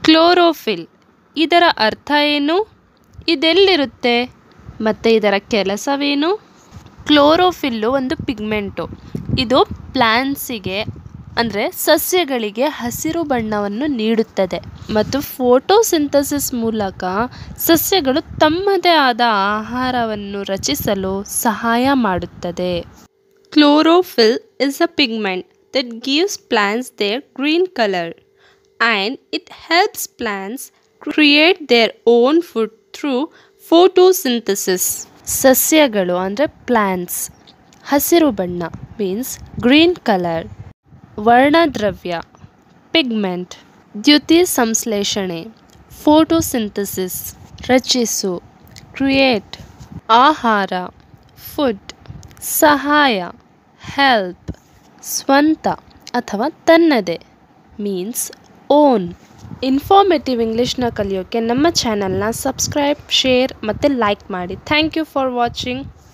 Chlorophyll ಇದರ ಅರ್ಥ ಏನು ಇದೆಲ್ಲಿರುತ್ತೆ ಮತ್ತು ಇದರ ಕೆಲಸವೇನು ಕ್ಲೋರೋಫಿಲ್ಲು ಒಂದು ಪಿಗ್ಮೆಂಟು ಇದು ಪ್ಲ್ಯಾನ್ಸಿಗೆ ಅಂದರೆ ಸಸ್ಯಗಳಿಗೆ ಹಸಿರು ಬಣ್ಣವನ್ನು ನೀಡುತ್ತದೆ ಮತ್ತು ಫೋಟೋಸಿಂಥಸಿಸ್ ಮೂಲಕ ಸಸ್ಯಗಳು ತಮ್ಮದೇ ಆದ ಆಹಾರವನ್ನು ರಚಿಸಲು ಸಹಾಯ ಮಾಡುತ್ತದೆ Chlorophyll is a pigment that gives plants their green color and it helps plants create their own food through photosynthesis. ಸಸ್ಯಗಳು ಅಂದರೆ ಪ್ಲ್ಯಾಂಟ್ಸ್ ಹಸಿರು ಬಣ್ಣ ಮೀನ್ಸ್ ಗ್ರೀನ್ ಕಲರ್ ವರ್ಣದ್ರವ್ಯ ಪಿಗ್ಮೆಂಟ್ ದ್ಯುತಿ ಸಂಶ್ಲೇಷಣೆ ಫೋಟೋಸಿಂಥಸಿಸ್ ರಚಿಸು ಕ್ರಿಯೇಟ್ ಆಹಾರ ಫುಡ್ ಸಹಾಯ ಹೆಲ್ಪ್ ಸ್ವಂತ ಅಥವಾ ತನ್ನದೇ ಮೀನ್ಸ್ ಓನ್ ಇನ್ಫಾರ್ಮೇಟಿವ್ ಇಂಗ್ಲೀಷ್ನ ಕಲಿಯೋಕ್ಕೆ ನಮ್ಮ ಚಾನಲ್ನ ಸಬ್ಸ್ಕ್ರೈಬ್ ಶೇರ್ ಮತ್ತು ಲೈಕ್ ಮಾಡಿ ಥ್ಯಾಂಕ್ ಯು ಫಾರ್ ವಾಚಿಂಗ್